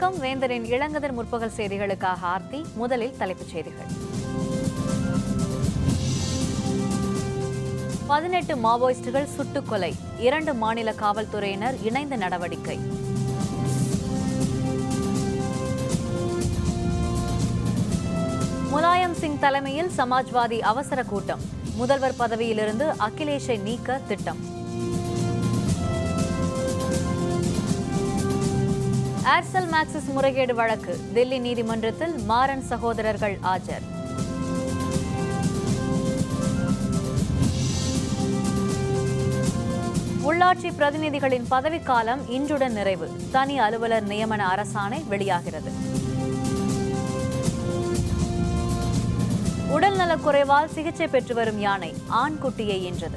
வணக்கம் வேந்தரின் இளங்கதர் முற்பகல் செய்திகளுக்காக ஆர்த்தி முதலில் தலைப்புச் செய்திகள் பதினெட்டு மாவோயிஸ்டுகள் சுட்டுக் கொலை இரண்டு மாநில காவல்துறையினர் இணைந்த நடவடிக்கை முலாயம் சிங் தலைமையில் சமாஜ்வாதி அவசர கூட்டம் முதல்வர் பதவியிலிருந்து அகிலேஷை நீக்க திட்டம் ஏர்செல் மேக்சிஸ் முறைகேடு வழக்கு தில்லி நீதிமன்றத்தில் மாறன் சகோதரர்கள் ஆஜர் உள்ளாட்சி பிரதிநிதிகளின் பதவிக்காலம் இன்றுடன் நிறைவு தனி அலுவலர் நியமன அரசாணை வெளியாகிறது உடல்நலக் குறைவால் சிகிச்சை பெற்று வரும் யானை ஆண் குட்டியை ஈன்றது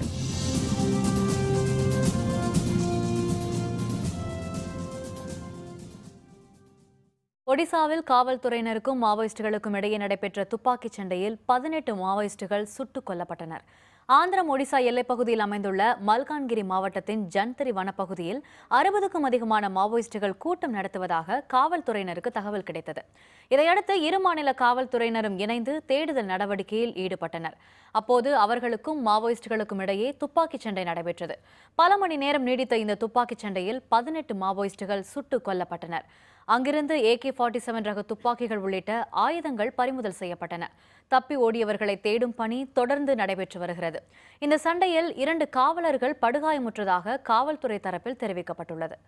ஒடிசாவில் காவல்துறையினருக்கும் மாவோயிஸ்டுகளுக்கும் இடையே நடைபெற்ற துப்பாக்கிச் சண்டையில் பதினெட்டு மாவோயிஸ்டுகள் சுட்டுக் கொல்லப்பட்டனர் ஆந்திரம் ஒடிசா எல்லைப் பகுதியில் அமைந்துள்ள மல்கான்கிரி மாவட்டத்தின் ஜன்தரி வனப்பகுதியில் அறுபதுக்கும் அதிகமான மாவோயிஸ்டுகள் கூட்டம் நடத்துவதாக காவல்துறையினருக்கு தகவல் கிடைத்தது இதையடுத்து இரு மாநில காவல்துறையினரும் இணைந்து தேடுதல் நடவடிக்கையில் ஈடுபட்டனர் அப்போது அவர்களுக்கும் மாவோயிஸ்டுகளுக்கும் இடையே துப்பாக்கிச் சண்டை நடைபெற்றது பல மணி நேரம் நீடித்த இந்த துப்பாக்கிச் சண்டையில் பதினெட்டு மாவோயிஸ்டுகள் சுட்டுக் கொல்லப்பட்டனர் அங்கிருந்து ஏகே ஃபார்ட்டி செவன் ரக துப்பாக்கிகள் உள்ளிட்ட ஆயுதங்கள் பறிமுதல் செய்யப்பட்டன தப்பி ஓடியவர்களை தேடும் பணி தொடர்ந்து நடைபெற்று வருகிறது இந்த சண்டையில் இரண்டு காவலர்கள் படுகாயமுற்றதாக காவல்துறை தரப்பில் தெரிவிக்கப்பட்டுள்ளது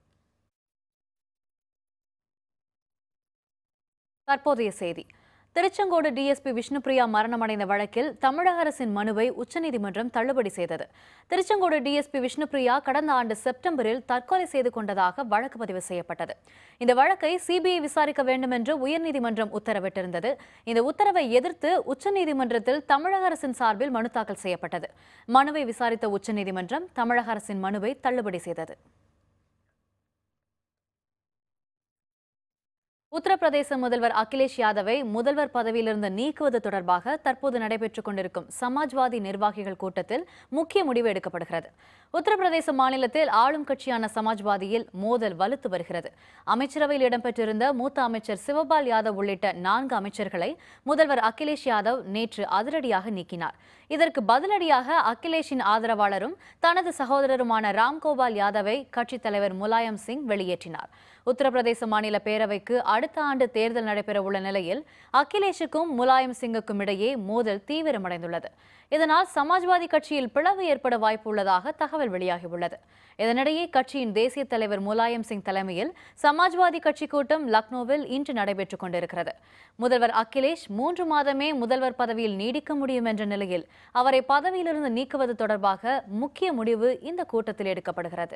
தற்போதைய செய்தி திருச்செங்கோடு டிஎஸ்பி விஷ்ணுபிரியா மரணமடைந்த வழக்கில் தமிழக அரசின் மனுவை உச்சநீதிமன்றம் தள்ளுபடி செய்தது திருச்செங்கோடு டிஎஸ்பி விஷ்ணுபிரியா கடந்த ஆண்டு செப்டம்பரில் தற்கொலை செய்து கொண்டதாக வழக்கு பதிவு செய்யப்பட்டது இந்த வழக்கை சிபிஐ விசாரிக்க வேண்டும் என்று உயர்நீதிமன்றம் உத்தரவிட்டிருந்தது இந்த உத்தரவை எதிர்த்து உச்சநீதிமன்றத்தில் தமிழக அரசின் சார்பில் மனு தாக்கல் செய்யப்பட்டது மனுவை விசாரித்த உச்சநீதிமன்றம் தமிழக அரசின் மனுவை தள்ளுபடி செய்தது உத்தரப்பிரதேச முதல்வர் அகிலேஷ் யாதவை முதல்வர் பதவியிலிருந்து நீக்குவது தொடர்பாக தற்போது நடைபெற்றுக் கொண்டிருக்கும் சமாஜ்வாதி நிர்வாகிகள் கூட்டத்தில் முக்கிய முடிவு எடுக்கப்படுகிறது உத்தரப்பிரதேச மாநிலத்தில் ஆளும் கட்சியான சமாஜ்வாதியில் மோதல் வலுத்து வருகிறது அமைச்சரவையில் இடம்பெற்றிருந்த மூத்த அமைச்சர் சிவபால் யாதவ் உள்ளிட்ட நான்கு அமைச்சர்களை முதல்வர் அகிலேஷ் யாதவ் நேற்று அதிரடியாக நீக்கினார் இதற்கு பதிலடியாக அகிலேஷின் ஆதரவாளரும் தனது சகோதரருமான ராம்கோபால் யாதவை கட்சித் தலைவர் முலாயம் சிங் வெளியேற்றினார் உத்தரப்பிரதேச மாநில பேரவைக்கு அடுத்த ஆண்டு தேர்தல் நடைபெறவுள்ள நிலையில் அகிலேஷுக்கும் முலாயம் சிங்குக்கும் இடையே மோதல் தீவிரமடைந்துள்ளது இதனால் சமாஜ்வாதி கட்சியில் பிளவு ஏற்பட வாய்ப்பு உள்ளதாக தகவல் வெளியாகியுள்ளது இதனிடையே கட்சியின் தேசிய தலைவர் முலாயம் சிங் தலைமையில் சமாஜ்வாதி கட்சி கூட்டம் லக்னோவில் இன்று நடைபெற்றுக் கொண்டிருக்கிறது முதல்வர் அகிலேஷ் மூன்று மாதமே முதல்வர் பதவியில் நீடிக்க முடியும் என்ற நிலையில் அவரை பதவியிலிருந்து நீக்குவது தொடர்பாக முக்கிய முடிவு இந்த கூட்டத்தில் எடுக்கப்படுகிறது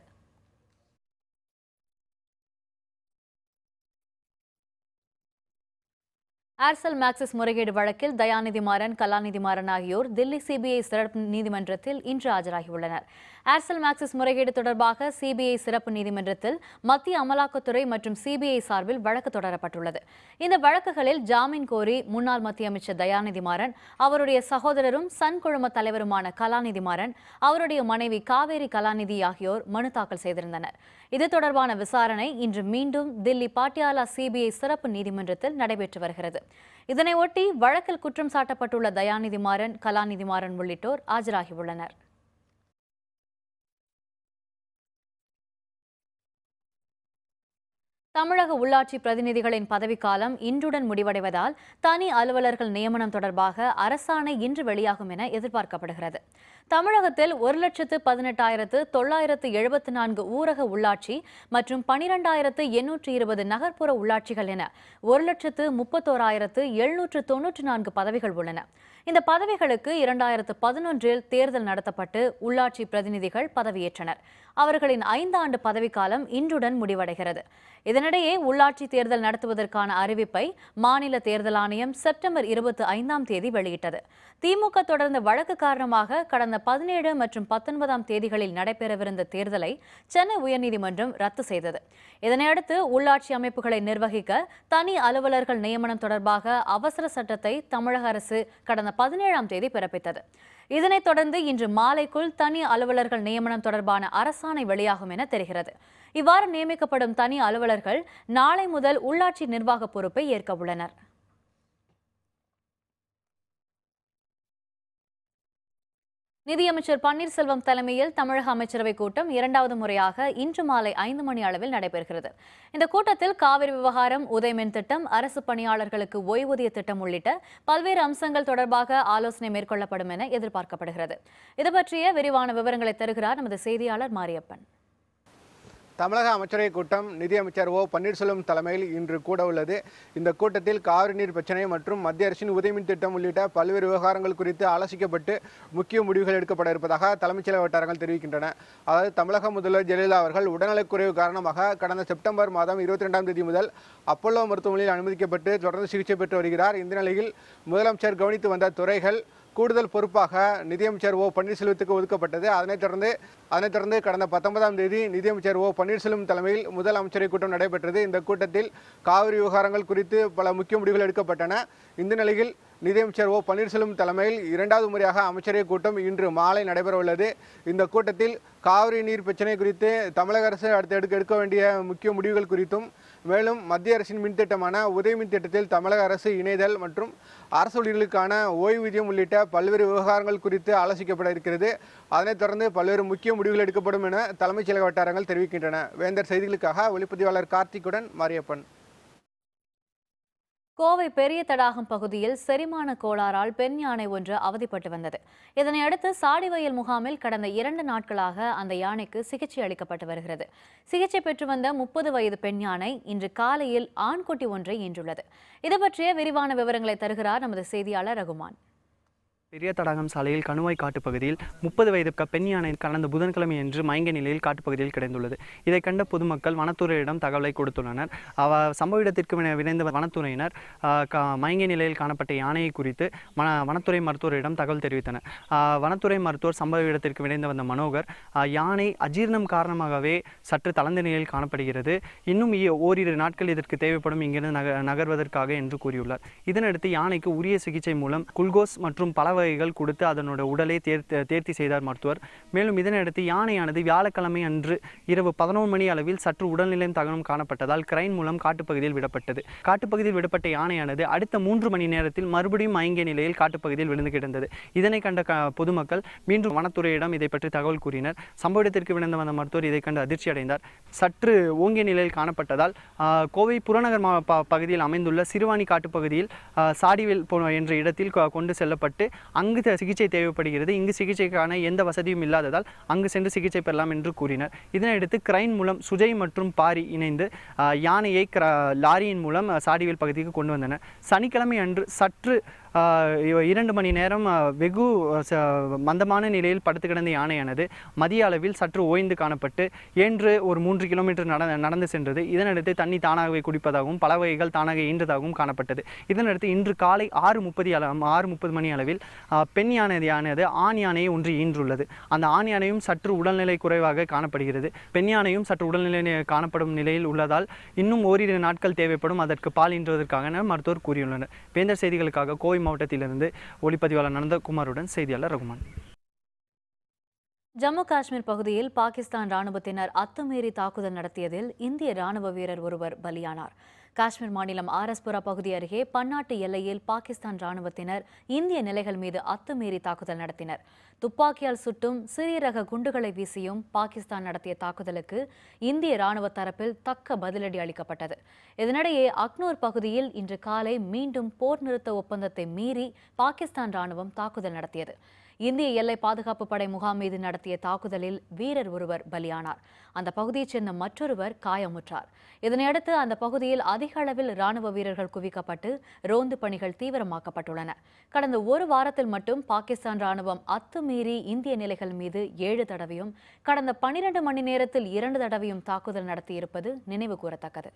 ஏர்செல் மேக்சிஸ் முறைகேடு வழக்கில் தயாநிதி மாறன் கலாநிதி மாறன் ஆகியோர் தில்லி சிபிஐ சிறப்பு நீதிமன்றத்தில் இன்று ஆஜராகியுள்ளனர் ஏர்செல் மேக்சிஸ் முறைகேடு தொடர்பாக சிபிஐ சிறப்பு நீதிமன்றத்தில் மத்திய அமலாக்கத்துறை மற்றும் சிபிஐ சார்பில் வழக்கு தொடரப்பட்டுள்ளது இந்த வழக்குகளில் ஜாமீன் கோரி முன்னாள் மத்திய அமைச்சர் தயாநிதி மாறன் அவருடைய சகோதரரும் சன் குழும தலைவருமான கலாநிதி மாறன் அவருடைய மனைவி காவேரி கலாநிதி ஆகியோர் மனு தாக்கல் செய்திருந்தனர் இது தொடர்பான விசாரணை இன்று மீண்டும் தில்லி பாட்டியாலா சிபிஐ சிறப்பு நீதிமன்றத்தில் நடைபெற்று வருகிறது இதனை ஒட்டி வழக்கில் குற்றம் சாட்டப்பட்டுள்ள தயாநிதி மாறன் கலாநிதி மாறன் உள்ளிட்டோர் ஆஜராகியுள்ளனர் தமிழக உள்ளாட்சி பிரதிநிதிகளின் பதவிக்காலம் இன்றுடன் முடிவடைவதால் தனி அலுவலர்கள் நியமனம் தொடர்பாக அரசாணை இன்று வெளியாகும் என எதிர்பார்க்கப்படுகிறது தமிழகத்தில் ஒரு லட்சத்து பதினெட்டாயிரத்து தொள்ளாயிரத்து எழுபத்து நான்கு ஊரக உள்ளாட்சி மற்றும் பனிரெண்டாயிரத்து எண்ணூற்று இருபது நகர்ப்புற உள்ளாட்சிகள் என ஒரு லட்சத்து முப்பத்தோராயிரத்து எழுநூற்று தொன்னூற்று நான்கு பதவிகள் உள்ளன இந்த பதவிகளுக்கு இரண்டாயிரத்து பதினொன்றில் தேர்தல் நடத்தப்பட்டு உள்ளாட்சி பிரதிநிதிகள் பதவியேற்றனர் அவர்களின் ஐந்தாண்டு பதவிக்காலம் இன்றுடன் முடிவடைகிறது இதனிடையே உள்ளாட்சி தேர்தல் நடத்துவதற்கான அறிவிப்பை மாநில தேர்தல் ஆணையம் செப்டம்பர் இருபத்தி ஐந்தாம் தேதி வெளியிட்டது திமுக தொடர்ந்த வழக்கு காரணமாக கடந்த பதினேழு மற்றும் பத்தொன்பதாம் தேதிகளில் நடைபெறவிருந்த தேர்தலை சென்னை உயர்நீதிமன்றம் ரத்து செய்தது இதனையடுத்து உள்ளாட்சி அமைப்புகளை நிர்வகிக்க தனி அலுவலர்கள் நியமனம் தொடர்பாக அவசர சட்டத்தை தமிழக அரசு கடந்த பதினேழாம் தேதி பிறப்பித்தது இதனைத் தொடர்ந்து இன்று மாலைக்குள் தனி அலுவலர்கள் நியமனம் தொடர்பான அரசாணை வெளியாகும் என தெரிகிறது இவ்வாறு நியமிக்கப்படும் தனி அலுவலர்கள் நாளை முதல் உள்ளாட்சி நிர்வாக பொறுப்பை ஏற்க உள்ளனர் நிதியமைச்சர் பன்னீர்செல்வம் தலைமையில் தமிழக அமைச்சரவைக் கூட்டம் இரண்டாவது முறையாக இன்று மாலை ஐந்து மணி அளவில் நடைபெறுகிறது இந்த கூட்டத்தில் காவிரி விவகாரம் உதயமின் திட்டம் அரசு பணியாளர்களுக்கு ஓய்வூதிய திட்டம் உள்ளிட்ட பல்வேறு அம்சங்கள் தொடர்பாக ஆலோசனை மேற்கொள்ளப்படும் என எதிர்பார்க்கப்படுகிறது இது பற்றிய விரிவான விவரங்களை தருகிறார் நமது செய்தியாளர் மாரியப்பன் தமிழக அமைச்சரவை கூட்டம் நிதியமைச்சர் ஓ பன்னீர்செல்வம் தலைமையில் இன்று கூட உள்ளது இந்த கூட்டத்தில் காவிரி நீர் பிரச்சனை மற்றும் மத்திய அரசின் உதயமின் திட்டம் உள்ளிட்ட பல்வேறு விவகாரங்கள் குறித்து ஆலோசிக்கப்பட்டு முக்கிய முடிவுகள் எடுக்கப்பட இருப்பதாக தலைமைச் செயலக வட்டாரங்கள் தெரிவிக்கின்றன அதாவது தமிழக முதல்வர் ஜெயலலிதா அவர்கள் உடல்நலக்குறைவு காரணமாக கடந்த செப்டம்பர் மாதம் இருபத்தி ரெண்டாம் தேதி முதல் அப்பல்லோ மருத்துவமனையில் அனுமதிக்கப்பட்டு தொடர்ந்து சிகிச்சை பெற்று வருகிறார் இந்த நிலையில் முதலமைச்சர் கவனித்து வந்த துறைகள் கூடுதல் பொறுப்பாக நிதியமைச்சர் ஓ பன்னீர்செல்வத்துக்கு ஒதுக்கப்பட்டது அதனைத் தொடர்ந்து அதனைத் தொடர்ந்து கடந்த பத்தொன்பதாம் தேதி நிதியமைச்சர் ஓ பன்னீர்செல்வம் தலைமையில் முதல் அமைச்சரவை கூட்டம் நடைபெற்றது இந்த கூட்டத்தில் காவிரி விவகாரங்கள் குறித்து பல முக்கிய முடிவுகள் எடுக்கப்பட்டன இந்த நிலையில் நிதியமைச்சர் ஓ பன்னீர்செல்வம் தலைமையில் இரண்டாவது முறையாக அமைச்சரவை கூட்டம் இன்று மாலை நடைபெற உள்ளது இந்த கூட்டத்தில் காவிரி நீர் பிரச்சனை குறித்து தமிழக அரசு அடுத்து எடுக்க எடுக்க வேண்டிய முக்கிய முடிவுகள் குறித்தும் மேலும் மத்திய அரசின் மின் திட்டமான உதய மின் திட்டத்தில் தமிழக அரசு இணைதல் மற்றும் அரசு ஊழியர்களுக்கான ஓய்வூதியம் உள்ளிட்ட பல்வேறு விவகாரங்கள் குறித்து ஆலோசிக்கப்பட இருக்கிறது அதனைத் தொடர்ந்து பல்வேறு முக்கிய முடிவுகள் எடுக்கப்படும் என தலைமைச் செயலக வட்டாரங்கள் தெரிவிக்கின்றன வேந்தர் செய்திகளுக்காக ஒளிப்பதிவாளர் கார்த்திக்குடன் மாரியப்பன் கோவை பெரிய தடாகம் பகுதியில் செரிமான கோளாறால் பெண் யானை ஒன்று அவதிப்பட்டு வந்தது இதனையடுத்து சாடிவயல் முகாமில் கடந்த இரண்டு நாட்களாக அந்த யானைக்கு சிகிச்சை அளிக்கப்பட்டு வருகிறது சிகிச்சை பெற்று வந்த முப்பது வயது பெண் யானை இன்று காலையில் ஆண்குட்டி ஒன்றை ஈன்றுள்ளது இது பற்றிய விரிவான விவரங்களை தருகிறார் நமது செய்தியாளர் ரகுமான் பெரிய தடாகம் சாலையில் கணுவாய் காட்டுப்பகுதியில் முப்பது வயது க- பெண் யானை கடந்த புதன்கிழமை என்று மயங்க நிலையில் காட்டுப்பகுதியில் கிடைந்துள்ளது இதை கண்ட பொதுமக்கள் வனத்துறையிடம் தகவலை கொடுத்துள்ளனர் அவ சம்பவ இடத்திற்கு விரை- விரைந்த வனத்துறையினர் ஆ, க- மயங்கிய நிலையில் காணப்பட்ட யானையை குறித்து வன வனத்துறை மருத்துவரிடம் தகவல் தெரிவித்தனர் ஆ, வனத்துறை மருத்துவர் சம்பவ இடத்திற்கு விரைந்து வந்த மனோகர் ஆ, யானை அஜீர்ணம் காரணமாகவே சற்று தளர்ந்த நிலையில் காணப்படுகிறது இன்னும் இ- ஓரிரு நாட்கள் இதற்கு தேவைப்படும் இங்கிருந்து நக நகர்வதற்காக என்று கூறியுள்ளார் இதனடுத்து யானைக்கு உரிய சிகிச்சை மூலம் குளுக்கோஸ் மற்றும் பல வகைகள் கொடுத்து அதனோட உடலை தேர்த்து தேர்த்தி செய்தார் மருத்துவர் மேலும் இதனையடுத்து யானையானது வியாழக்கிழமை அன்று இரவு பதினோரு மணி அளவில் சற்று உடல்நிலையும் தகனம் காணப்பட்டதால் கிரைன் மூலம் காட்டுப்பகுதியில் விடப்பட்டது காட்டுப்பகுதியில் விடப்பட்ட யானையானது அடுத்த மூன்று மணி நேரத்தில் மறுபடியும் மயங்கிய நிலையில் காட்டுப்பகுதியில் விழுந்து கிடந்தது இதனை கண்ட க- பொதுமக்கள் மீண்டும் வனத்துறையிடம் இதை பற்றி தகவல் கூறினர் சம்பவ இடத்திற்கு விழுந்து வந்த மருத்துவர் இதை கண்டு அதிர்ச்சி அடைந்தார் சற்று ஓங்கிய நிலையில் காணப்பட்டதால் ஆ, கோவை புறநகர் மா- ப- பகுதியில் அமைந்துள்ள சிறுவாணி காட்டுப்பகுதியில் ஆ, சாடிவில் போ- என்ற இடத்தில் கொ- கொண்டு செல்லப்பட்டு அங்கு த- சிகிச்சை தேவைப்படுகிறது இங்கு சிகிச்சைக்கான எந்த வசதியும் இல்லாததால் அங்கு சென்று சிகிச்சை பெறலாம் என்று கூறினர் இதனையடுத்து கிரைன் மூலம் சுஜய் மற்றும் பாரி இணைந்து ஆ, யானையை கிர- லாரியின் மூலம் ஆ, சாடிவேல் பகுதிக்கு கொண்டு வந்தனர் சனிக்கிழமை அன்று சற்று ஆ, இ- இரண்டு மணி நேரம் ஆ, வெகு ஆ, ச- மந்தமான நிலையில் படுத்து கிடந்த யானையானது மதிய அளவில் சற்று ஓய்ந்து காணப்பட்டு ஏன்று ஒரு மூன்று கிலோமீட்டர் நட நடந்து சென்றது இதனடுத்து தண்ணி தானாகவே குடிப்பதாகவும் பல வகைகள் தானாக ஈன்றதாகவும் காணப்பட்டது இதனடுத்து இன்று காலை ஆறு முப்பது அள ஆறு முப்பது மணி அளவில் ஆ, பெண் யானை யானையது ஆண் யானையை ஒன்று ஈன்றுள்ளது அந்த ஆண் யானையும் சற்று உடல்நிலை குறைவாக காணப்படுகிறது பெண் யானையும் சற்று உடல்நிலை நி- காணப்படும் நிலையில் உள்ளதால் இன்னும் ஓரிரு நாட்கள் தேவைப்படும் அதற்கு பால் ஈன்றுவதற்காக மருத்துவர் கூறியுள்ளனர் வேந்தர் செய்திகளுக்காக கோவை மாவட்டத்திலிருந்து ஒளிப்பதிவாளர் நந்தகுமாருடன் செய்தியாளர் ரகுமான் ஜம்மு காஷ்மீர் பகுதியில் பாகிஸ்தான் ராணுவத்தினர் அத்துமீறி தாக்குதல் நடத்தியதில் இந்திய ராணுவ வீரர் ஒருவர் பலியானார் காஷ்மீர் மாநிலம் ஆரஸ்புரா பகுதி அருகே பன்னாட்டு எல்லையில் பாகிஸ்தான் ராணுவத்தினர் இந்திய நிலைகள் மீது அத்துமீறி தாக்குதல் நடத்தினர் துப்பாக்கியால் சுட்டும் சிறிய ரக குண்டுகளை வீசியும் பாகிஸ்தான் நடத்திய தாக்குதலுக்கு இந்திய ராணுவ தரப்பில் தக்க பதிலடி அளிக்கப்பட்டது இதனிடையே அக்னூர் பகுதியில் இன்று காலை மீண்டும் போர் நிறுத்த ஒப்பந்தத்தை மீறி பாகிஸ்தான் ராணுவம் தாக்குதல் நடத்தியது இந்திய எல்லை பாதுகாப்பு படை முகாம் மீது நடத்திய தாக்குதலில் வீரர் ஒருவர் பலியானார் அந்த பகுதியைச் சேர்ந்த மற்றொருவர் காயமுற்றார் இதனையடுத்து அந்த பகுதியில் அதிக அளவில் ராணுவ வீரர்கள் குவிக்கப்பட்டு ரோந்து பணிகள் தீவிரமாக்கப்பட்டுள்ளன கடந்த ஒரு வாரத்தில் மட்டும் பாகிஸ்தான் ராணுவம் அத்துமீறி இந்திய நிலைகள் மீது ஏழு தடவையும் கடந்த பனிரெண்டு மணி நேரத்தில் இரண்டு தடவையும் தாக்குதல் நடத்தியிருப்பது நினைவு கூறத்தக்கது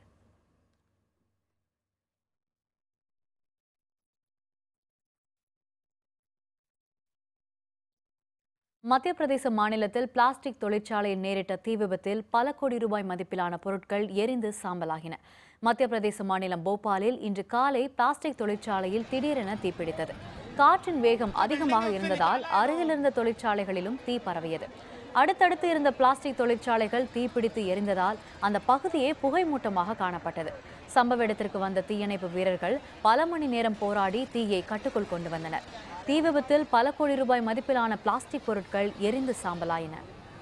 மத்திய பிரதேச மாநிலத்தில் பிளாஸ்டிக் தொழிற்சாலையில் நேரிட்ட தீ விபத்தில் பல கோடி ரூபாய் மதிப்பிலான பொருட்கள் எரிந்து சாம்பலாகின மத்திய பிரதேச மாநிலம் போபாலில் இன்று காலை பிளாஸ்டிக் தொழிற்சாலையில் திடீரென தீப்பிடித்தது காற்றின் வேகம் அதிகமாக இருந்ததால் அருகில் இருந்த தொழிற்சாலைகளிலும் தீ பரவியது அடுத்தடுத்து இருந்த பிளாஸ்டிக் தொழிற்சாலைகள் தீப்பிடித்து எரிந்ததால் அந்த பகுதியே புகைமூட்டமாக காணப்பட்டது சம்பவ இடத்திற்கு வந்த தீயணைப்பு வீரர்கள் பல மணி நேரம் போராடி தீயை கட்டுக்குள் கொண்டு வந்தனர் தீ விபத்தில் பல கோடி ரூபாய் மதிப்பிலான பிளாஸ்டிக் பொருட்கள் எரிந்து சாம்பலாயின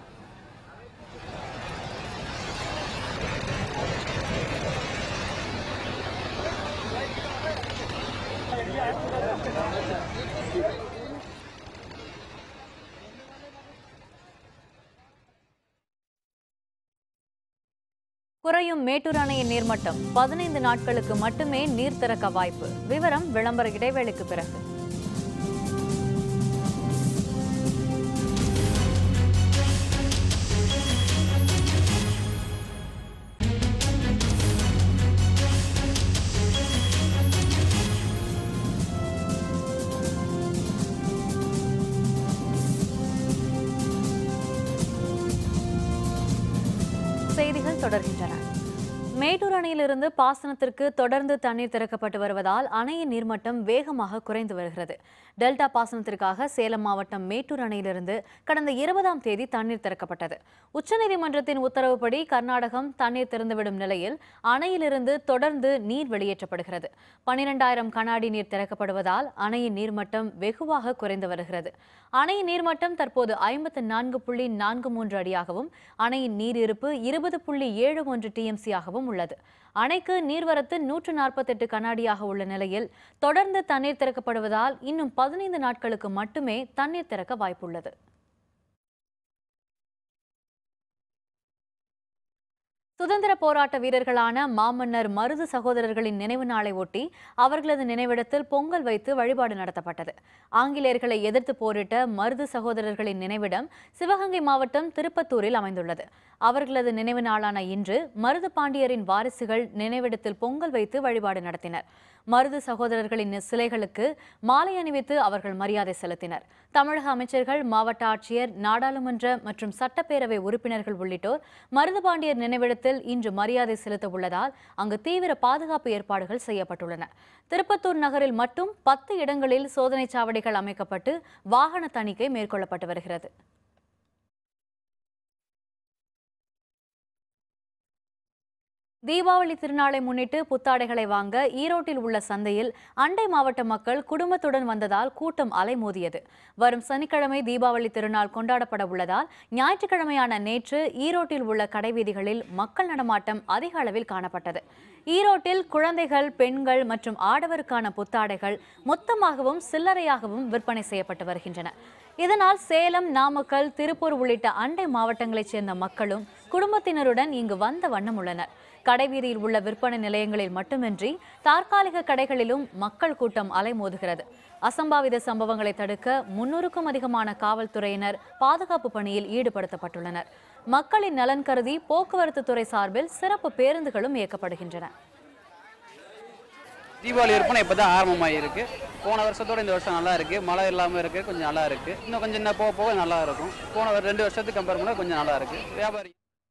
குறையும் மேட்டூர் அணையின் நீர்மட்டம் பதினைந்து நாட்களுக்கு மட்டுமே நீர் திறக்க வாய்ப்பு விவரம் விளம்பர இடைவேளைக்கு பிறகு செய்திகள் தொடர்கின்றன மேட்டூர் அணையிலிருந்து பாசனத்திற்கு தொடர்ந்து தண்ணீர் திறக்கப்பட்டு வருவதால் அணையின் நீர்மட்டம் வேகமாக குறைந்து வருகிறது டெல்டா பாசனத்திற்காக சேலம் மாவட்டம் மேட்டூர் அணையிலிருந்து கடந்த இருபதாம் தேதி தண்ணீர் திறக்கப்பட்டது உச்சநீதிமன்றத்தின் உத்தரவுப்படி கர்நாடகம் தண்ணீர் திறந்துவிடும் நிலையில் அணையிலிருந்து தொடர்ந்து நீர் வெளியேற்றப்படுகிறது பனிரெண்டாயிரம் கனாடி நீர் திறக்கப்படுவதால் அணையின் நீர்மட்டம் வெகுவாக குறைந்து வருகிறது அணையின் நீர்மட்டம் தற்போது ஐம்பத்து நான்கு புள்ளி நான்கு மூன்று அடியாகவும் அணையின் நீர் இருப்பு இருபது புள்ளி ஏழு ஒன்று டிஎம்சியாகவும் உள்ளது அணைக்கு நீர்வரத்து நூற்று நாற்பத்தெட்டு கண்ணாடியாக உள்ள நிலையில் தொடர்ந்து தண்ணீர் திறக்கப்படுவதால் இன்னும் பதினைந்து நாட்களுக்கு மட்டுமே தண்ணீர் திறக்க வாய்ப்புள்ளது சுதந்திர போராட்ட வீரர்களான மாமன்னர் மருது சகோதரர்களின் நினைவு நாளை ஒட்டி அவர்களது நினைவிடத்தில் பொங்கல் வைத்து வழிபாடு நடத்தப்பட்டது ஆங்கிலேயர்களை எதிர்த்து போரிட்ட மருது சகோதரர்களின் நினைவிடம் சிவகங்கை மாவட்டம் திருப்பத்தூரில் அமைந்துள்ளது அவர்களது நினைவு நாளான இன்று மருது பாண்டியரின் வாரிசுகள் நினைவிடத்தில் பொங்கல் வைத்து வழிபாடு நடத்தினர் மருது சகோதரர்களின் சிலைகளுக்கு மாலை அணிவித்து அவர்கள் மரியாதை செலுத்தினர் தமிழக அமைச்சர்கள் மாவட்ட ஆட்சியர் நாடாளுமன்ற மற்றும் சட்டப்பேரவை உறுப்பினர்கள் உள்ளிட்டோர் மருதுபாண்டியர் நினைவிடத்தில் இன்று மரியாதை செலுத்த உள்ளதால் அங்கு தீவிர பாதுகாப்பு ஏற்பாடுகள் செய்யப்பட்டுள்ளன திருப்பத்தூர் நகரில் மட்டும் பத்து இடங்களில் சோதனைச் சாவடிகள் அமைக்கப்பட்டு வாகன தணிக்கை மேற்கொள்ளப்பட்டு வருகிறது தீபாவளி திருநாளை முன்னிட்டு புத்தாடைகளை வாங்க ஈரோட்டில் உள்ள சந்தையில் அண்டை மாவட்ட மக்கள் குடும்பத்துடன் வந்ததால் கூட்டம் அலைமோதியது வரும் சனிக்கிழமை தீபாவளி திருநாள் கொண்டாடப்பட உள்ளதால் ஞாயிற்றுக்கிழமையான நேற்று ஈரோட்டில் உள்ள கடைவீதிகளில் மக்கள் நடமாட்டம் அதிக அளவில் காணப்பட்டது ஈரோட்டில் குழந்தைகள் பெண்கள் மற்றும் ஆடவருக்கான புத்தாடைகள் மொத்தமாகவும் சில்லறையாகவும் விற்பனை செய்யப்பட்டு வருகின்றன இதனால் சேலம் நாமக்கல் திருப்பூர் உள்ளிட்ட அண்டை மாவட்டங்களைச் சேர்ந்த மக்களும் குடும்பத்தினருடன் இங்கு வந்த வண்ணம் உள்ளனர் கடைவீதியில் உள்ள விற்பனை நிலையங்களில் மட்டுமின்றி தற்காலிக கடைகளிலும் மக்கள் கூட்டம் அலைமோதுகிறது அசம்பாவித சம்பவங்களை தடுக்க முன்னூறுக்கும் அதிகமான காவல்துறையினர் பாதுகாப்பு பணியில் ஈடுபடுத்தப்பட்டுள்ளனர் மக்களின் நலன் கருதி போக்குவரத்து துறை சார்பில் சிறப்பு பேருந்துகளும் இயக்கப்படுகின்றன தீபாவளி விற்பனை இப்போ தான் ஆரம்பமாகிருக்கு போன வருஷத்தோட இந்த வருஷம் நல்லா இருக்கு மழை இல்லாமல் இருக்கு கொஞ்சம் நல்லா இருக்கு இன்னும் கொஞ்சம் இன்னும் போக போக நல்லா இருக்கும் போன ஒரு ரெண்டு வருஷத்துக்கு கம்பேர் பண்ணால் கொஞ்சம் நல்லா இருக்கு வியாபாரி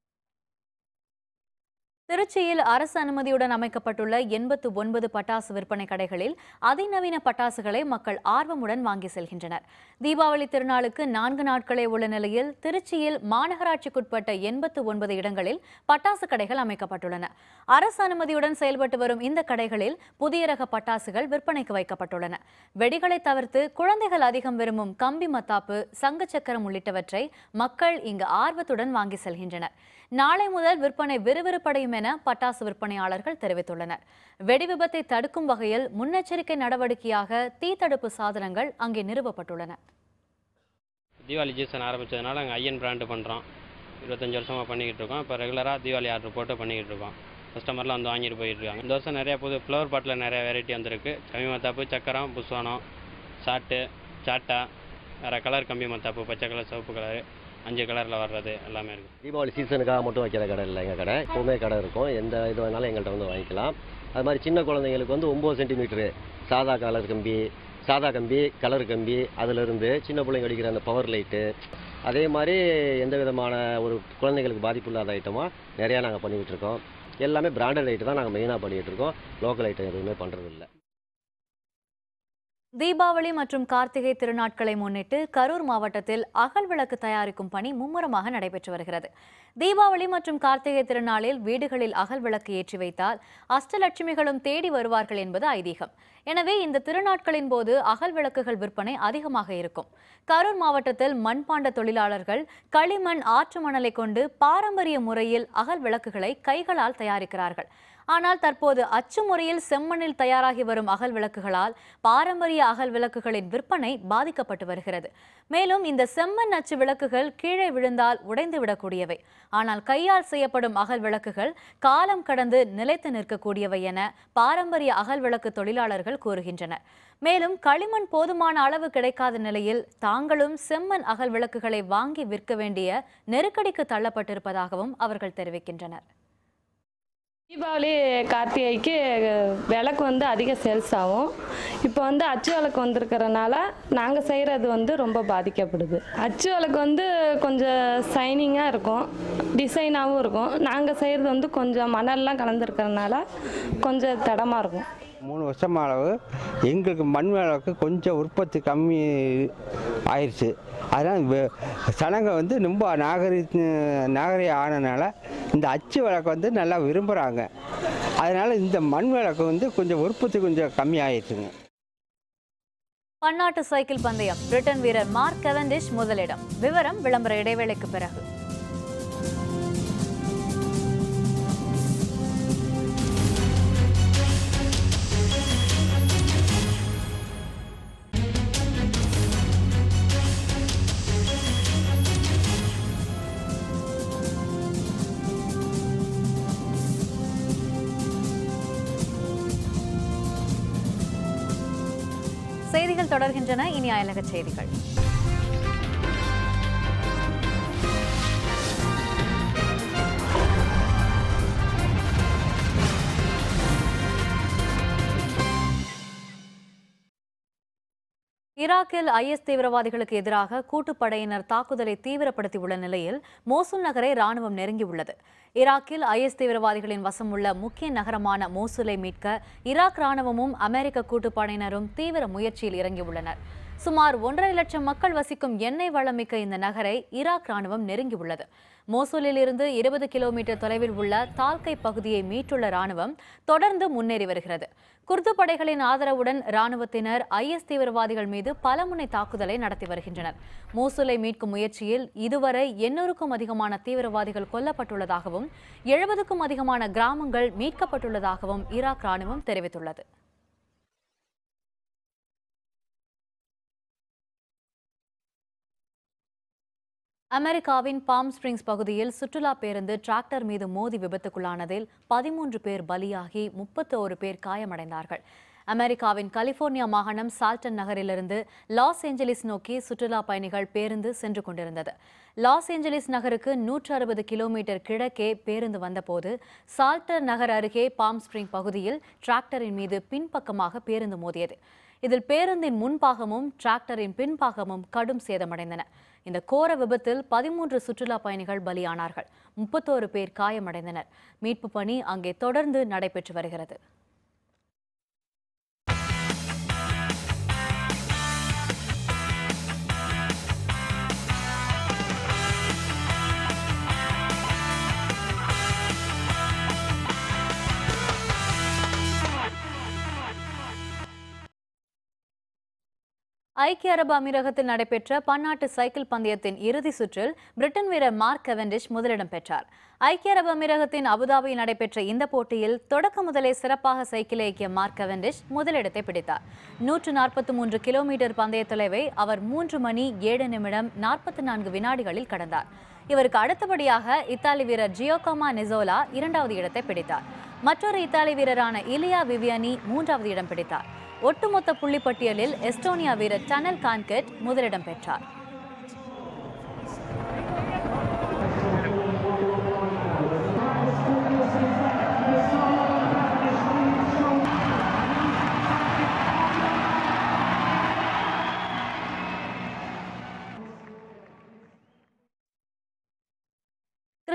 திருச்சியில் அரசு அனுமதியுடன் அமைக்கப்பட்டுள்ள எண்பத்து ஒன்பது பட்டாசு விற்பனை கடைகளில் அதிநவீன பட்டாசுகளை மக்கள் ஆர்வமுடன் வாங்கி செல்கின்றனர் தீபாவளி திருநாளுக்கு நான்கு நாட்களே உள்ள நிலையில் திருச்சியில் மாநகராட்சிக்குட்பட்ட எண்பத்து ஒன்பது இடங்களில் பட்டாசு கடைகள் அமைக்கப்பட்டுள்ளன அரசு அனுமதியுடன் செயல்பட்டு வரும் இந்த கடைகளில் புதிய ரக பட்டாசுகள் விற்பனைக்கு வைக்கப்பட்டுள்ளன வெடிகளை தவிர்த்து குழந்தைகள் அதிகம் விரும்பும் கம்பி மத்தாப்பு சங்கு சக்கரம் உள்ளிட்டவற்றை மக்கள் இங்கு ஆர்வத்துடன் வாங்கி செல்கின்றனர் நாளை முதல் விற்பனை விறுவிறுப்படையும் என பட்டாசு விற்பனையாளர்கள் தெரிவித்துள்ளனர் வெடி விபத்தை தடுக்கும் வகையில் முன்னெச்சரிக்கை நடவடிக்கையாக தீ தடுப்பு சாதனங்கள் அங்கே நிறுவப்பட்டுள்ளன தீபாவளி சீசன் ஆரம்பித்ததுனால நாங்கள் ஐயன் பிராண்டு பண்ணுறோம் இருபத்தஞ்சி வருஷமாக பண்ணிக்கிட்டு இருக்கோம் இப்போ ரெகுலராக தீபாவளி ஆர்டர் போட்டு பண்ணிக்கிட்டு இருக்கோம் கஸ்டமர்லாம் வந்து வாங்கிட்டு போயிட்டு இருக்காங்க இந்த வருஷம் நிறைய புது ஃப்ளவர் பாட்டில் நிறைய வெரைட்டி வந்திருக்கு கம்மி மத்தாப்பு சக்கரம் புஸ்வானம் சாட்டு சாட்டா வேறு கலர் கம்பி மத்தாப்பு பச்சை கலர் சிவப்பு கலர் அஞ்சு கலரில் வர்றது எல்லாமே இருக்குது தீபாவளி சீசனுக்காக மட்டும் வைக்கிற கடை இல்லை எங்கள் கடை எப்போவுமே கடை இருக்கும் எந்த இது வேணாலும் எங்கள்கிட்ட வந்து வாங்கிக்கலாம் அது மாதிரி சின்ன குழந்தைங்களுக்கு வந்து ஒம்பது சென்டிமீட்ரு சாதா கலர் கம்பி சாதா கம்பி கலர் கம்பி அதிலிருந்து சின்ன பிள்ளைங்க அடிக்கிற அந்த பவர் லைட்டு அதே மாதிரி எந்த விதமான ஒரு குழந்தைங்களுக்கு பாதிப்பு இல்லாத ஐட்டமாக நிறையா நாங்கள் பண்ணிக்கிட்டு இருக்கோம் எல்லாமே பிராண்டட் ஐட்டம் தான் நாங்கள் மெயினாக பண்ணிகிட்டு இருக்கோம் லோக்கல் ஐட்டம் எதுவுமே பண்ணுறது இல்லை தீபாவளி மற்றும் கார்த்திகை திருநாட்களை முன்னிட்டு கரூர் மாவட்டத்தில் அகல் விளக்கு தயாரிக்கும் பணி மும்முரமாக நடைபெற்று வருகிறது தீபாவளி மற்றும் கார்த்திகை திருநாளில் வீடுகளில் அகல் விளக்கு ஏற்றி வைத்தால் அஷ்டலட்சுமிகளும் தேடி வருவார்கள் என்பது ஐதீகம் எனவே இந்த திருநாட்களின் போது அகல் விளக்குகள் விற்பனை அதிகமாக இருக்கும் கரூர் மாவட்டத்தில் மண்பாண்ட தொழிலாளர்கள் களிமண் ஆற்று மணலை கொண்டு பாரம்பரிய முறையில் அகல் விளக்குகளை கைகளால் தயாரிக்கிறார்கள் ஆனால் தற்போது அச்சு முறையில் செம்மண்ணில் தயாராகி வரும் அகல் விளக்குகளால் பாரம்பரிய அகல் விளக்குகளின் விற்பனை பாதிக்கப்பட்டு வருகிறது மேலும் இந்த செம்மண் அச்சு விளக்குகள் கீழே விழுந்தால் உடைந்து விடக்கூடியவை ஆனால் கையால் செய்யப்படும் அகல் விளக்குகள் காலம் கடந்து நிலைத்து நிற்கக்கூடியவை என பாரம்பரிய அகல் விளக்கு தொழிலாளர்கள் கூறுகின்றனர் மேலும் களிமண் போதுமான அளவு கிடைக்காத நிலையில் தாங்களும் செம்மண் அகல் விளக்குகளை வாங்கி விற்க வேண்டிய நெருக்கடிக்கு தள்ளப்பட்டிருப்பதாகவும் அவர்கள் தெரிவிக்கின்றனர் தீபாவளி கார்த்திகைக்கு விளக்கு வந்து அதிக சேல்ஸ் ஆகும் இப்போ வந்து அச்சு விளக்கு வந்திருக்கிறனால நாங்கள் செய்கிறது வந்து ரொம்ப பாதிக்கப்படுது அச்சு விளக்கு வந்து கொஞ்சம் சைனிங்காக இருக்கும் டிசைனாகவும் இருக்கும் நாங்கள் செய்கிறது வந்து கொஞ்சம் மணல்லாம் கலந்துருக்கிறனால கொஞ்சம் தடமாக இருக்கும் மூணு வருஷம் அளவு எங்களுக்கு மண் விளக்கு கொஞ்சம் உற்பத்தி கம்மி ஆயிடுச்சு அதனால் வெ- சனங்க வந்து ரொம்ப நாகரி நாகரிக ஆனனால இந்த அச்சு விளக்கு வந்து நல்லா விரும்புகிறாங்க அதனால் இந்த மண் விளக்கு வந்து கொஞ்சம் உற்பத்தி கொஞ்சம் கம்மி ஆயிடுச்சுங்க பன்னாட்டு சைக்கிள் பந்தயம் பிரிட்டன் வீரர் மார்க் கெவண்டிஷ் முதலிடம் விவரம் விளம்பர இடைவேளைக்கு பிறகு செய்திகள் தொடர்கின்றன இனி அயலக செய்திகள் ஈராக்கில் ஐஎஸ் தீவிரவாதிகளுக்கு எதிராக கூட்டுப்படையினர் தாக்குதலை தீவிரப்படுத்தியுள்ள நிலையில் மோசூல் நகரை ராணுவம் நெருங்கியுள்ளது ஈராக்கில் ஐஎஸ் தீவிரவாதிகளின் வசம் உள்ள முக்கிய நகரமான மோசூலை மீட்க ஈராக் ராணுவமும் அமெரிக்க கூட்டுப்படையினரும் தீவிர முயற்சியில் இறங்கியுள்ளனர் சுமார் ஒன்றரை லட்சம் மக்கள் வசிக்கும் எண்ணெய் வளமிக்க இந்த நகரை ஈராக் ராணுவம் நெருங்கியுள்ளது மோசூலில் இருந்து இருபது கிலோமீட்டர் தொலைவில் உள்ள தால்கை பகுதியை மீட்டுள்ள ராணுவம் தொடர்ந்து முன்னேறி வருகிறது குர்து படைகளின் ஆதரவுடன் ராணுவத்தினர் ஐஎஸ் தீவிரவாதிகள் மீது பலமுனை தாக்குதலை நடத்தி வருகின்றனர் மோசூலை மீட்கும் முயற்சியில் இதுவரை எண்ணூறுக்கும் அதிகமான தீவிரவாதிகள் கொல்லப்பட்டுள்ளதாகவும் எழுபதுக்கும் அதிகமான கிராமங்கள் மீட்கப்பட்டுள்ளதாகவும் ஈராக் ராணுவம் தெரிவித்துள்ளது அமெரிக்காவின் பாம் ஸ்பிரிங்ஸ் பகுதியில் சுற்றுலா பேருந்து டிராக்டர் மீது மோதி விபத்துக்குள்ளானதில் பதிமூன்று பேர் பலியாகி முப்பத்தோரு பேர் காயமடைந்தார்கள் அமெரிக்காவின் கலிபோர்னியா மாகாணம் சால்டன் நகரிலிருந்து லாஸ் ஏஞ்சலிஸ் நோக்கி சுற்றுலா பயணிகள் பேருந்து சென்று கொண்டிருந்தது லாஸ் ஏஞ்சலிஸ் நகருக்கு நூற்று அறுபது கிலோமீட்டர் கிழக்கே பேருந்து வந்தபோது சால்டர் நகர் அருகே பாம் ஸ்பிரிங் பகுதியில் டிராக்டரின் மீது பின்பக்கமாக பேருந்து மோதியது இதில் பேருந்தின் முன்பாகமும் டிராக்டரின் பின்பாகமும் கடும் சேதமடைந்தன இந்த கோர விபத்தில் பதிமூன்று சுற்றுலா பயணிகள் பலியானார்கள் முப்பத்தோரு பேர் காயமடைந்தனர் மீட்பு பணி அங்கே தொடர்ந்து நடைபெற்று வருகிறது ஐக்கிய அரபு அமீரகத்தில் நடைபெற்ற பன்னாட்டு சைக்கிள் பந்தயத்தின் இறுதி சுற்றில் பிரிட்டன் வீரர் மார்க் கெவண்டிஷ் முதலிடம் பெற்றார் ஐக்கிய அரபு அமீரகத்தின் அபுதாபியில் நடைபெற்ற இந்த போட்டியில் தொடக்க முதலே சிறப்பாக சைக்கிள் இயக்கிய மார்க் கெவண்டிஷ் முதலிடத்தை பிடித்தார் நூற்று நாற்பத்தி மூன்று கிலோமீட்டர் பந்தய தொலைவை அவர் மூன்று மணி ஏழு நிமிடம் நாற்பத்தி நான்கு வினாடிகளில் கடந்தார் இவருக்கு அடுத்தபடியாக இத்தாலி வீரர் ஜியோகோமா நெசோலா இரண்டாவது இடத்தை பிடித்தார் மற்றொரு இத்தாலி வீரரான இலியா விவியானி மூன்றாவது இடம் பிடித்தார் ஒட்டுமொத்த புள்ளி பட்டியலில் எஸ்டோனியா வீரர் டனல் கான்கெட் முதலிடம் பெற்றார்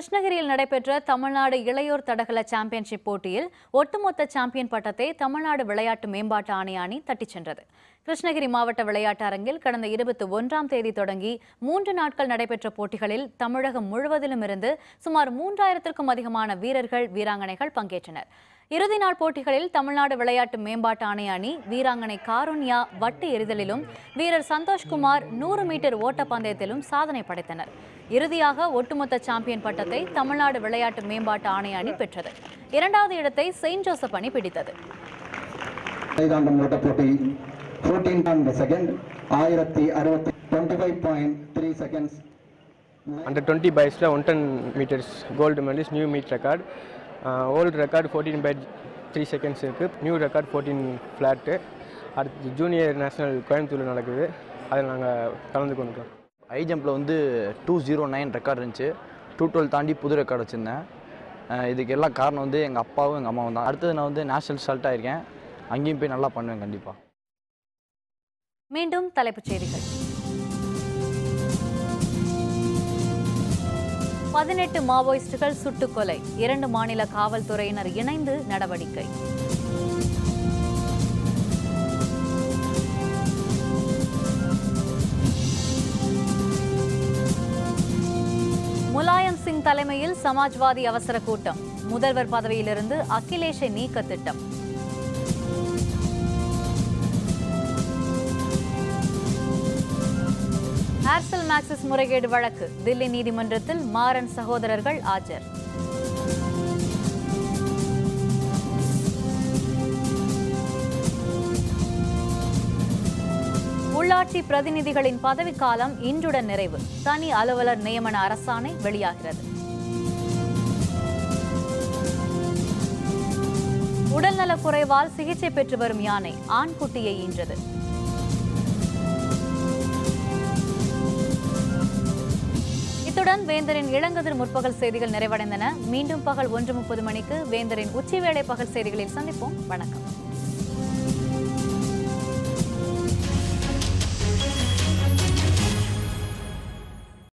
கிருஷ்ணகிரியில் நடைபெற்ற தமிழ்நாடு இளையோர் தடகள சாம்பியன்ஷிப் போட்டியில் ஒட்டுமொத்த சாம்பியன் பட்டத்தை தமிழ்நாடு விளையாட்டு மேம்பாட்டு ஆணைய அணி தட்டிச் சென்றது கிருஷ்ணகிரி மாவட்ட விளையாட்டு அரங்கில் கடந்த இருபத்தி ஒன்றாம் தேதி தொடங்கி மூன்று நாட்கள் நடைபெற்ற போட்டிகளில் தமிழகம் முழுவதிலும் இருந்து சுமார் மூன்றாயிரத்திற்கும் அதிகமான வீரர்கள் வீராங்கனைகள் பங்கேற்றனர் இறுதி நாள் போட்டிகளில் தமிழ்நாடு விளையாட்டு மேம்பாட்டு ஆணைய அணி வீராங்கனை காருண்யா வட்டு எறிதலிலும் வீரர் சந்தோஷ்குமார் நூறு மீட்டர் ஓட்டப்பந்தயத்திலும் சாதனை படைத்தனர் இறுதியாக ஒட்டுமொத்த சாம்பியன் பட்டத்தை தமிழ்நாடு விளையாட்டு மேம்பாட்டு ஆணைய அணி பெற்றது இரண்டாவது இடத்தை செயின்ட் ஜோசப் அணி பிடித்தது மைதாண்டம் ஓட்ட போட்டி ஃபோர்டீன் அண்ட் செகண்ட் ஆயிரத்தி அறுபத்தி twenty five point three seconds under twenty பைஸில் one ten meters gold medalist new meet record old record fourteen by three seconds இருக்குது நியூ ரெக்கார்ட் ஃபோர்டீன் ஃப்ளாட்டு அடுத்து ஜூனியர் நேஷனல் கோயம்புத்தூரில் நடக்குது அதில் நாங்கள் கலந்து கொண்டுட்டோம் ஹை ஜம்பில் வந்து டூ ஜீரோ நைன் ரெக்கார்ட் இருந்துச்சு டூ டுவெல் தாண்டி புது ரெக்கார்ட் வச்சுருந்தேன் அஹ் இதுக்கு எல்லாம் காரணம் வந்து எங்கள் அப்பாவும் எங்கள் அம்மாவும் தான் அடுத்தது நான் வந்து நேஷனல் செலக்ட் ஆயிருக்கேன் அங்கேயும் போய் நல்லா பண்ணுவேன் கண்டிப்பாக மீண்டும் தலைப்புச் செய்திகள் பதினெட்டு மாவோயிஸ்டுகள் சுட்டுக்கொலை இரண்டு மாநில காவல்துறையினர் இணைந்து நடவடிக்கை முலாயம் சிங் தலைமையில் சமாஜ்வாதி அவசர கூட்டம் முதல்வர் பதவியிலிருந்து அகிலேஷை நீக்க திட்டம் ஏர்செல் மேக்சிஸ் முறைகேடு வழக்கு தில்லி நீதிமன்றத்தில் மாறன் சகோதரர்கள் ஆஜர் உள்ளாட்சி பிரதிநிதிகளின் பதவிக்காலம் இன்றுடன் நிறைவு தனி அலுவலர் நியமன அரசாணை வெளியாகிறது உடல்நலக் குறைவால் சிகிச்சை பெற்று வரும் யானை ஆண்குட்டியை ஈன்றது இத்துடன் வேந்தரின் இளங்கதிர் முற்பகல் செய்திகள் நிறைவடைந்தன மீண்டும் பகல் ஒன்று முப்பது மணிக்கு வேந்தரின் உச்சிவேளை பகல் செய்திகளில் சந்திப்போம் வணக்கம்